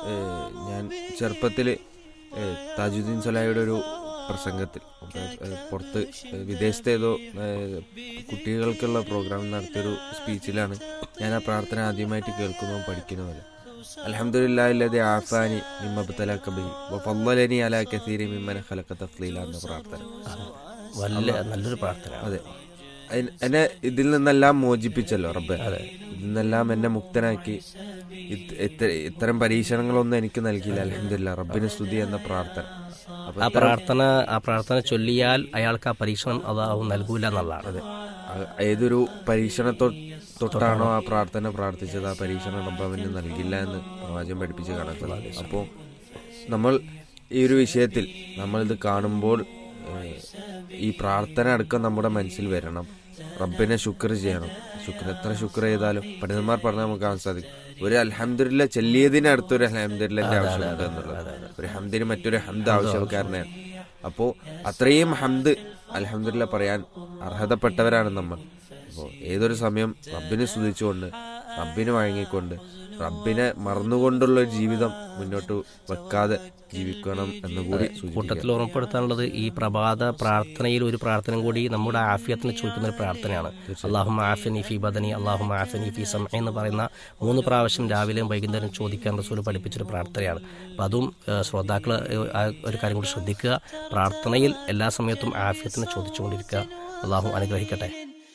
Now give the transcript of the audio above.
ഏഹ്, ഞാൻ ചെറുപ്പത്തിൽ താജുദ്ദീൻ സലായുടെ ഒരു പ്രസംഗത്തിൽ ഏഹ്, പുറത്ത് ഏഹ്, വിദേശത്തെ ഏതോ ഏഹ്, കുട്ടികൾക്കുള്ള പ്രോഗ്രാം നടത്തിയൊരു സ്പീച്ചിലാണ് ഞാൻ ആ പ്രാർത്ഥന ആദ്യമായിട്ട് കേൾക്കുന്നതും പഠിക്കുന്നതും അലഹമുല്ലാ ആഫാനി മിമ്മബ്തലക്കബി ഫല്ലനി അല കസീരി മിമ്മന ഖലഖ തഫ്ലീല എന്ന പ്രാർത്ഥന വലിയ നല്ലൊരു പ്രാർത്ഥന അതെ അയിന് എന്നെ ഇതിൽ നിന്നെല്ലാം മോചിപ്പിച്ചല്ലോ റബ്ബെ ഇതിൽ നിന്നെല്ലാം എന്നെ മുക്തനാക്കി ഇത്- ഇത്ത- ഇത്തരം പരീക്ഷണങ്ങളൊന്നും എനിക്ക് നൽകിയില്ല അലഹമില്ല റബ്ബിന് സ്തുതി എന്ന പ്രാർത്ഥന അപ്പൊ ആ പ്രാർത്ഥന ആ പ്രാർത്ഥന ചൊല്ലിയാൽ അയാൾക്ക് ആ പരീക്ഷണം അതാവും നൽകൂല എന്നുള്ളതാണ് അതെ ആ- ഏതൊരു പരീക്ഷണത്തോ തൊട്ടാണോ ആ പ്രാർത്ഥന പ്രാർത്ഥിച്ചത് ആ പരീക്ഷണം റബ്ബ് അവന് നൽകില്ല എന്ന് പ്രവാചകൻ പഠിപ്പിച്ച് കാണുന്നത് അപ്പോൾ നമ്മൾ ഈ ഒരു വിഷയത്തിൽ നമ്മളിത് കാണുമ്പോൾ ഏഹ്, ഈ പ്രാർത്ഥന അടക്കം നമ്മുടെ മനസ്സിൽ വരണം റബ്ബിനെ ശുക്ർ ചെയ്യണം ശുക്ർ എത്ര ശുക്ർ ചെയ്താലും പണ്ഡിതന്മാർ പറഞ്ഞാൽ നമുക്ക് കാണാൻ സാധിക്കും ഒരു അൽഹംദുലില്ല ചെല്ലിയതിന് അടുത്തൊരു അൽഹംദുലിന്റെ ആവശ്യമുണ്ട് എന്നുള്ളത് ഒരു ഹംദിന് മറ്റൊരു ഹംദ് ആവശ്യക്കാരനാണ് അപ്പോ അത്രയും ഹംദ് അൽഹംദുലില്ല പറയാൻ അർഹതപ്പെട്ടവരാണ് നമ്മൾ അപ്പോൾ ഏതൊരു സമയം റബ്ബിനെ സ്തുതിച്ചുകൊണ്ട് റബ്ബിന് വഴങ്ങിക്കൊണ്ട് റബ്ബിനെ മറന്നുകൊണ്ടുള്ള ഒരു ജീവിതം മുന്നോട്ട് വെക്കാതെ ജീവിക്കണം എന്ന് കൂടി സൂചിപ്പിക്കുക കൂട്ടത്തിൽ ഓർമ്മപ്പെടുത്താനുള്ളത് ഈ പ്രഭാത പ്രാർത്ഥനയിൽ ഒരു പ്രാർത്ഥന കൂടി നമ്മുടെ ആഫിയത്തിന് ചോദിക്കുന്ന ഒരു പ്രാർത്ഥനയാണ് അള്ളാഹു ആഫിനി ഫി ബദനി അള്ളാഹു ആഫിനി ഫി സം എന്ന് പറയുന്ന മൂന്ന് പ്രാവശ്യം രാവിലെയും വൈകുന്നേരം ചോദിക്കാൻ റസൂൽ പഠിപ്പിച്ചൊരു പ്രാർത്ഥനയാണ് അപ്പം അതും ശ്രോതാക്കൾ ആ ഒരു കാര്യം കൂടി ശ്രദ്ധിക്കുക പ്രാർത്ഥനയിൽ എല്ലാ സമയത്തും ആഫിയത്തിന് ചോദിച്ചുകൊണ്ടിരിക്കുക അള്ളാഹു അനുഗ്രഹിക്കട്ടെ